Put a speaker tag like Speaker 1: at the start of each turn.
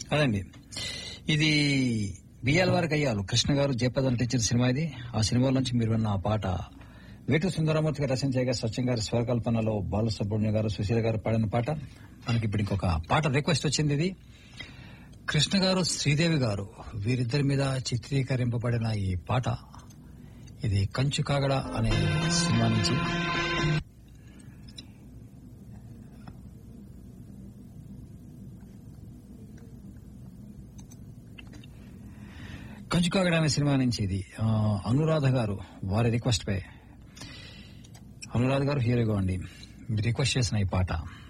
Speaker 1: అదండి ఇది బిఎల్ వారికి అయ్యాలు కృష్ణ గారు జయపద నటించిన సినిమా ఇది ఆ సినిమాల నుంచి మీరు విన్న ఆ పాట వేటు సుందరమూర్తి గారు రచించగా సత్యం గారి స్వరకల్పనలో బాలసుబ్రహ్మణ్య గారు సుశీల గారు పాడిన పాట మనకి ఇప్పుడు ఇంకొక పాట రిక్వెస్ట్ వచ్చింది ఇది కృష్ణ గారు శ్రీదేవి గారు వీరిద్దరి మీద చిత్రీకరింపబడిన ఈ పాట ఇది కంచు కాగడ అనే సినిమా నుంచి కంచు కాగడ అనే సినిమా నుంచి ఇది ఆ, అనురాధ గారు వారి రిక్వెస్ట్ పై అనురాధ గారు హీరోగా ఉండి మీరు రిక్వెస్ట్ చేసిన ఈ పాట